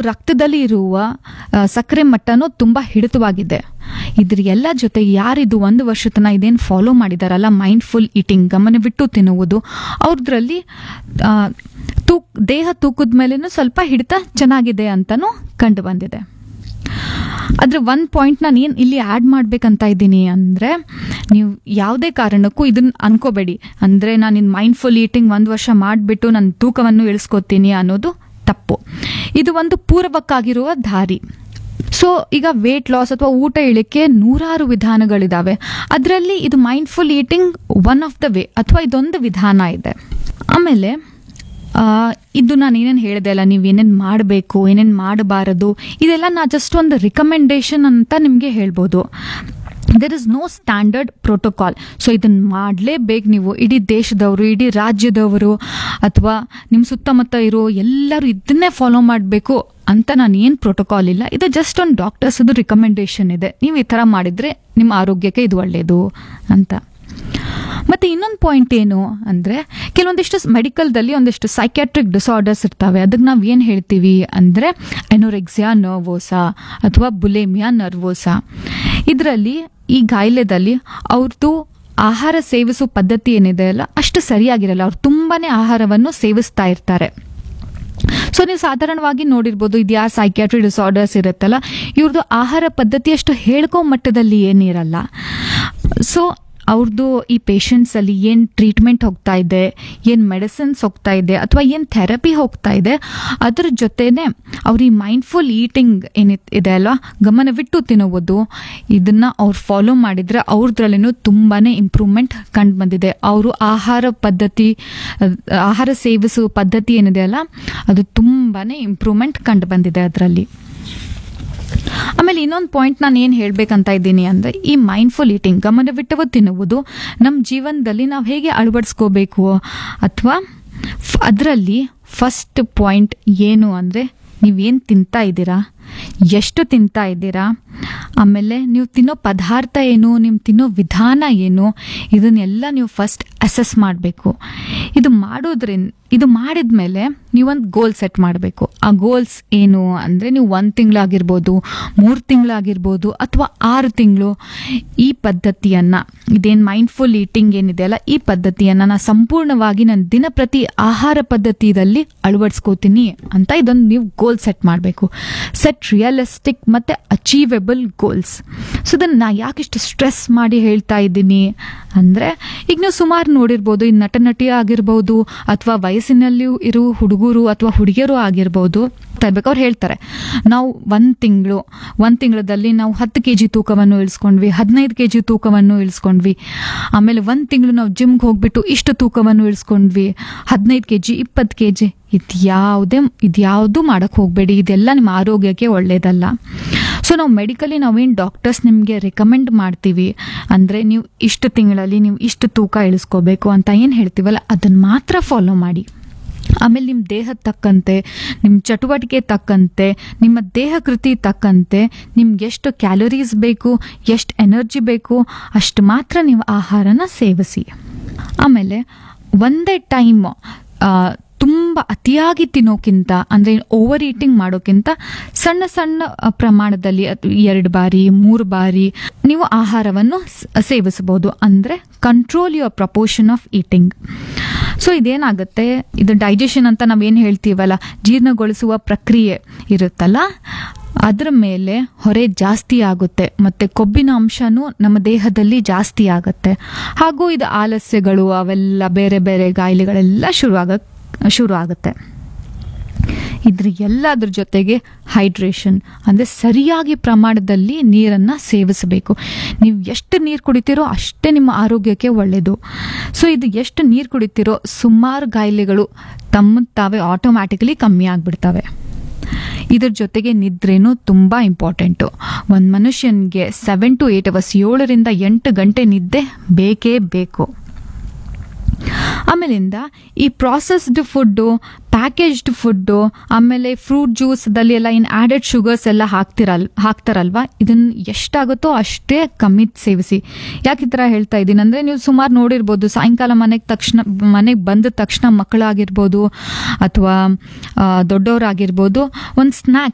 ರಕ್ತದಲ್ಲಿ ಇರುವ ಆ, ಸಕ್ಕರೆ ಮಟ್ಟನೂ ತುಂಬ ಹಿಡಿತವಾಗಿದೆ ಇದ್ರ ಎಲ್ಲ ಜೊತೆ ಯಾರಿದು ಒಂದು ವರ್ಷ ತನ ಇದೇನು ಫಾಲೋ ಮಾಡಿದಾರಲ್ಲ ಮೈಂಡ್ಫುಲ್ ಈಟಿಂಗ್ ಗಮನವಿಟ್ಟು ತಿನ್ನುವುದು ಅವ್ರದ್ರಲ್ಲಿ ಆ, ತೂಕ್ ದೇಹ ತೂಕದ ಮೇಲೇನೂ ಸ್ವಲ್ಪ ಹಿಡಿತ ಚೆನ್ನಾಗಿದೆ ಅಂತಲೂ ಕಂಡು ಬಂದಿದೆ ಅದ್ರ ಒಂದು ಪಾಯಿಂಟ್ ನಾನು ಏನು ಇಲ್ಲಿ ಆ್ಯಡ್ ಮಾಡ್ಬೇಕಂತ ಇದ್ದೀನಿ ಅಂದರೆ ನೀವು ಯಾವುದೇ ಕಾರಣಕ್ಕೂ ಇದನ್ನ ಅನ್ಕೋಬೇಡಿ ಅಂದರೆ ನಾನು ಇನ್ನು ಮೈಂಡ್ಫುಲ್ ಈಟಿಂಗ್ ಒಂದು ವರ್ಷ ಮಾಡಿಬಿಟ್ಟು ನನ್ನ ತೂಕವನ್ನು ಇಳಿಸ್ಕೋತೀನಿ ಅನ್ನೋದು ತಪ್ಪು ಇದು ಒಂದು ಪೂರ್ವಕ್ಕಾಗಿರುವ ದಾರಿ ಸೊ ಈಗ ವೇಟ್ ಲಾಸ್ ಅಥವಾ ಊಟ ಇಳಿಕೆ ನೂರಾರು ವಿಧಾನಗಳಿದಾವೆ ಅದರಲ್ಲಿ ಇದು mindful eating one of the way ಅಥವಾ ಇದೊಂದು ವಿಧಾನ ಇದೆ ಆಮೇಲೆ ಆ, ಇದು ನಾನು ಏನೇನು ಹೇಳಿದೆ ಅಲ್ಲ ನೀವು ಏನೇನು ಮಾಡಬೇಕು ಏನೇನು ಮಾಡಬಾರದು ಇದೆಲ್ಲ ನಾ ಜಸ್ಟ್ ಒಂದು ರಿಕಮೆಂಡೇಶನ್ ಅಂತ ನಿಮಗೆ ಹೇಳ್ಬೋದು there is no standard protocol so ಇದನ್ನು ಮಾಡಲೇಬೇಕು ನೀವು ಇಡೀ ದೇಶದವರು ಇಡೀ ರಾಜ್ಯದವರು ಅಥವಾ ನಿಮ್ಮ ಸುತ್ತಮುತ್ತ ಇರೋ ಎಲ್ಲರೂ ಇದನ್ನೇ ಫಾಲೋ ಮಾಡಬೇಕು ಅಂತ ನಾನು ಏನು ಪ್ರೋಟೋಕಾಲ್ ಇಲ್ಲ ಇದು ಜಸ್ಟ್ ಒಂದು ಡಾಕ್ಟರ್ಸ್ ಅದು ರಿಕಮೆಂಡೇಶನ್ ಇದೆ ನೀವು ಈ ಥರ ಮಾಡಿದರೆ ನಿಮ್ಮ ಆರೋಗ್ಯಕ್ಕೆ ಇದು ಒಳ್ಳೆಯದು ಅಂತ ಮತ್ತೆ ಇನ್ನೊಂದು ಪಾಯಿಂಟ್ ಏನು ಅಂದರೆ ಕೆಲವೊಂದಿಷ್ಟು ಮೆಡಿಕಲ್ದಲ್ಲಿ ಒಂದಿಷ್ಟು ಸೈಕ್ಯಾಟ್ರಿಕ್ ಡಿಸಾರ್ಡರ್ಸ್ ಇರ್ತವೆ ಅದಕ್ಕೆ ನಾವು ಏನು ಹೇಳ್ತೀವಿ ಅಂದರೆ ಎನೋರೆಕ್ಸಿಯಾ ನರ್ವೋಸಾ ಅಥವಾ ಬುಲೇಮಿಯಾ ನರ್ವೋಸಾ ಇದರಲ್ಲಿ ಈ ಕಾಯಿಲೆದಲ್ಲಿ ಅವ್ರದ್ದು ಆಹಾರ ಸೇವಿಸೋ ಪದ್ಧತಿ ಏನಿದೆ ಅಲ್ಲ ಅಷ್ಟು ಸರಿಯಾಗಿರಲ್ಲ ಅವ್ರು ತುಂಬಾನೇ ಆಹಾರವನ್ನು ಸೇವಿಸ್ತಾ ಇರ್ತಾರೆ ಸೊ ನೀವು ಸಾಧಾರಣವಾಗಿ ನೋಡಿರ್ಬೋದು ಇದು ಯಾರು ಸೈಕ್ಯಾಟ್ರಿ ಡಿಸಾರ್ಡರ್ಸ್ ಇರುತ್ತಲ್ಲ ಇವ್ರದ್ದು ಆಹಾರ ಪದ್ಧತಿ ಅಷ್ಟು ಹೇಳ್ಕೋ ಮಟ್ಟದಲ್ಲಿ ಏನಿರಲ್ಲ ಸೊ ಅವ್ರದ್ದು ಈ ಪೇಷಂಟ್ಸಲ್ಲಿ ಏನು ಟ್ರೀಟ್ಮೆಂಟ್ ಹೋಗ್ತಾ ಇದೆ ಏನು ಮೆಡಿಸಿನ್ಸ್ ಹೋಗ್ತಾ ಇದೆ ಅಥವಾ ಏನು ಥೆರಪಿ ಹೋಗ್ತಾ ಇದೆ ಅದ್ರ ಜೊತೆನೆ ಅವ್ರ ಈ ಮೈಂಡ್ಫುಲ್ ಈಟಿಂಗ್ ಏನಿ ಇದೆ ಅಲ್ವಾ ಗಮನವಿಟ್ಟು ತಿನ್ನುವುದು ಇದನ್ನ ಅವ್ರು ಫಾಲೋ ಮಾಡಿದ್ರೆ ಅವ್ರದ್ರಲ್ಲಿನೂ ತುಂಬಾ ಇಂಪ್ರೂವ್ಮೆಂಟ್ ಕಂಡು ಬಂದಿದೆ ಅವರು ಆಹಾರ ಪದ್ಧತಿ ಅಹ್, ಆಹಾರ ಸೇವಿಸುವ ಪದ್ಧತಿ ಏನಿದೆ ಅಲ್ಲ ಅದು ತುಂಬಾ ಇಂಪ್ರೂವ್ಮೆಂಟ್ ಕಂಡು ಬಂದಿದೆ ಅದರಲ್ಲಿ ಆಮೇಲೆ ಇನ್ನೊಂದು ಪಾಯಿಂಟ್ ನಾನು ಏನು ಹೇಳಬೇಕಂತ ಇದ್ದೀನಿ ಅಂದರೆ ಈ ಮೈಂಡ್ಫುಲ್ ಈಟಿಂಗ್ ಗಮನವಿಟ್ಟವ ತಿನ್ನುವುದು ನಮ್ಮ ಜೀವನದಲ್ಲಿ ನಾವು ಹೇಗೆ ಅಳವಡಿಸ್ಕೋಬೇಕು ಅಥವಾ ಅದರಲ್ಲಿ ಫಸ್ಟ್ ಪಾಯಿಂಟ್ ಏನು ಅಂದರೆ ನೀವೇನು ತಿಂತಾ ಇದ್ದೀರಾ ಎಷ್ಟು ತಿಂತಾ ಇದ್ದೀರಾ ಆಮೇಲೆ ನೀವು ತಿನ್ನೋ ಪದಾರ್ಥ ಏನು ನೀವು ತಿನ್ನೋ ವಿಧಾನ ಏನು ಇದನ್ನೆಲ್ಲ ನೀವು ಫಸ್ಟ್ ಅಸೆಸ್ ಮಾಡಬೇಕು ಇದು ಮಾಡೋದ್ರಿಂದ ಇದು ಮಾಡಿದ ಮೇಲೆ ನೀವೊಂದು ಗೋಲ್ ಸೆಟ್ ಮಾಡಬೇಕು ಆ ಗೋಲ್ಸ್ ಏನು ಅಂದರೆ ನೀವು ಒಂದು ತಿಂಗಳಾಗಿರ್ಬೋದು ಮೂರು ತಿಂಗಳಾಗಿರ್ಬೋದು ಅಥವಾ ಆರು ತಿಂಗಳು ಈ ಪದ್ಧತಿಯನ್ನು ಇದೇನು ಮೈಂಡ್ಫುಲ್ ಈಟಿಂಗ್ ಏನಿದೆ ಅಲ್ಲ ಈ ಪದ್ಧತಿಯನ್ನು ನಾನು ಸಂಪೂರ್ಣವಾಗಿ ನನ್ನ ದಿನಪ್ರತಿ ಆಹಾರ ಪದ್ಧತಿಯಲ್ಲಿ ಅಳವಡಿಸ್ಕೋತೀನಿ ಅಂತ ಇದೊಂದು ನೀವು ಗೋಲ್ ಸೆಟ್ ಮಾಡಬೇಕು ಸೆಟ್ ರಿಯಲಿಸ್ಟಿಕ್ ಮತ್ತು ಅಚೀವೆಬಲ್ ಗೋಲ್ಸ್ ಸೊ ಇದನ್ನು ನಾ ಯಾಕಿಷ್ಟು ಸ್ಟ್ರೆಸ್ ಮಾಡಿ ಹೇಳ್ತಾ ಇದ್ದೀನಿ ಅಂದರೆ ಈಗ ನೀವು ಸುಮಾರು ನೋಡಿರ್ಬೋದು ಈ ನಟ ನಟಿ ಆಗಿರ್ಬೋದು ಅಥವಾ ವಯಸ್ಸಿನಲ್ಲಿ ಇರೋ ಹುಡುಗರು ಅಥವಾ ಹುಡುಗಿಯರು ಆಗಿರ್ಬೋದು ತರ್ಬೇಕು ಅವ್ರು ಹೇಳ್ತಾರೆ ನಾವು ಒಂದು ತಿಂಗಳು ಒಂದು ತಿಂಗಳಲ್ಲಿ ನಾವು ಹತ್ತು ಕೆ ಜಿ ತೂಕವನ್ನು ಇಳಿಸ್ಕೊಂಡ್ವಿ ಹದಿನೈದು ಕೆ ಜಿ ತೂಕವನ್ನು ಇಳಿಸ್ಕೊಂಡ್ವಿ ಆಮೇಲೆ ಒಂದು ತಿಂಗಳು ನಾವು ಜಿಮ್ಗೆ ಹೋಗ್ಬಿಟ್ಟು ಇಷ್ಟು ತೂಕವನ್ನು ಇಳಿಸ್ಕೊಂಡ್ವಿ ಹದಿನೈದು ಕೆ ಜಿ ಇಪ್ಪತ್ತು ಕೆ ಜಿ ಇದ್ಯಾವುದೇ ಇದ್ಯಾವುದು ಮಾಡೋಕ್ಕೆ ಹೋಗಬೇಡಿ ಇದೆಲ್ಲ ನಿಮ್ಮ ಆರೋಗ್ಯಕ್ಕೆ ಒಳ್ಳೆಯದಲ್ಲ ಸೊ ನಾವು ಮೆಡಿಕಲಿ ನಾವೇನು ಡಾಕ್ಟರ್ಸ್ ನಿಮಗೆ ರೆಕಮೆಂಡ್ ಮಾಡ್ತೀವಿ ಅಂದರೆ ನೀವು ಇಷ್ಟು ತಿಂಗಳಲ್ಲಿ ನೀವು ಇಷ್ಟು ತೂಕ ಇಳಿಸ್ಕೋಬೇಕು ಅಂತ ಏನು ಹೇಳ್ತೀವಲ್ಲ ಅದನ್ನು ಮಾತ್ರ ಫಾಲೋ ಮಾಡಿ ಆಮೇಲೆ ನಿಮ್ಮ ದೇಹದ ತಕ್ಕಂತೆ ನಿಮ್ಮ ಚಟುವಟಿಕೆ ತಕ್ಕಂತೆ ನಿಮ್ಮ ದೇಹ ಕೃತಿ ತಕ್ಕಂತೆ ನಿಮ್ಗೆ ಎಷ್ಟು ಕ್ಯಾಲರೀಸ್ ಬೇಕು ಎಷ್ಟು ಎನರ್ಜಿ ಬೇಕು ಅಷ್ಟು ಮಾತ್ರ ನೀವು ಆಹಾರನ ಸೇವಿಸಿ ಆಮೇಲೆ ಒಂದೇ ಟೈಮ್ ತುಂಬ ಅತಿಯಾಗಿ ತಿನ್ನೋಕ್ಕಿಂತ ಅಂದರೆ ಓವರ್ ಈಟಿಂಗ್ ಮಾಡೋಕ್ಕಿಂತ ಸಣ್ಣ ಸಣ್ಣ ಆ, ಪ್ರಮಾಣದಲ್ಲಿ ಅತ್- ಎರಡು ಬಾರಿ ಮೂರು ಬಾರಿ ನೀವು ಆಹಾರವನ್ನು ಸ- ಸೇವಿಸಬಹುದು ಅಂದರೆ control your proportion of eating so ಇದೇನಾಗುತ್ತೆ ಇದು ಡೈಜೆಷನ್ ಅಂತ ನಾವೇನು ಹೇಳ್ತೀವಲ್ಲ ಜೀರ್ಣಗೊಳಿಸುವ ಪ್ರಕ್ರಿಯೆ ಇರುತ್ತಲ್ಲ ಅದರ ಮೇಲೆ ಹೊರೆ ಜಾಸ್ತಿ ಆಗುತ್ತೆ ಮತ್ತು ಕೊಬ್ಬಿನ ಅಂಶನೂ ನಮ್ಮ ದೇಹದಲ್ಲಿ ಜಾಸ್ತಿ ಆಗುತ್ತೆ ಹಾಗೂ ಇದು ಆಲಸ್ಯಗಳು ಅವೆಲ್ಲ ಬೇರೆ ಬೇರೆ ಕಾಯಿಲೆಗಳೆಲ್ಲ ಶುರು ಆಗ ಶುರು ಆಗುತ್ತೆ ಇದ್ರ ಎಲ್ಲದ್ರ ಜೊತೆಗೆ ಹೈಡ್ರೇಷನ್ ಅಂದರೆ ಸರಿಯಾಗಿ ಪ್ರಮಾಣದಲ್ಲಿ ನೀರನ್ನು ಸೇವಿಸಬೇಕು ನೀವು ಎಷ್ಟು ನೀರು ಕುಡಿತೀರೋ ಅಷ್ಟೇ ನಿಮ್ಮ ಆರೋಗ್ಯಕ್ಕೆ ಒಳ್ಳೆಯದು ಸೊ ಇದು ಎಷ್ಟು ನೀರು ಕುಡಿತೀರೋ ಸುಮಾರು ಕಾಯಿಲೆಗಳು ತಮ್ಮ ತಾವೇ ಆಟೋಮ್ಯಾಟಿಕಲಿ ಕಮ್ಮಿ ಆಗಿಬಿಡ್ತವೆ ಇದ್ರ ಜೊತೆಗೆ ನಿದ್ರೆನೂ ತುಂಬ ಇಂಪಾರ್ಟೆಂಟು ಒಂದು ಮನುಷ್ಯನಿಗೆ ಸೆವೆನ್ ಟು ಏಟ್ ಅವರ್ಸ್ ಏಳರಿಂದ ಎಂಟು ಗಂಟೆ ನಿದ್ದೆ ಬೇಕೇ ಬೇಕು ಆಮೇಲಿಂದ ಈ ಪ್ರಾಸೆಸ್ಡ್ ಫುಡ್ಡು ಪ್ಯಾಕೇಜ್ಡ್ ಫುಡ್ಡು ಆಮೇಲೆ ಫ್ರೂಟ್ ಜ್ಯೂಸ್ದಲ್ಲಿ ಎಲ್ಲ ಏನು ಆ್ಯಡೆಡ್ ಶುಗರ್ಸ್ ಎಲ್ಲ ಹಾಕ್ತಿರಲ್ ಹಾಕ್ತಾರಲ್ವಾ ಇದನ್ನು ಎಷ್ಟಾಗುತ್ತೋ ಅಷ್ಟೇ ಕಮ್ಮಿ ಸೇವಿಸಿ ಯಾಕೆ ಈ ಥರ ಹೇಳ್ತಾ ಇದ್ದೀನಿ ಅಂದರೆ ನೀವು ಸುಮಾರು ನೋಡಿರ್ಬೋದು ಸಾಯಂಕಾಲ ಮನೆಗೆ ತಕ್ಷಣ ಮನೆಗೆ ಬಂದ ತಕ್ಷಣ ಮಕ್ಕಳಾಗಿರ್ಬೋದು ಅಥವಾ ದೊಡ್ಡವರಾಗಿರ್ಬೋದು ಒಂದು ಸ್ನ್ಯಾಕ್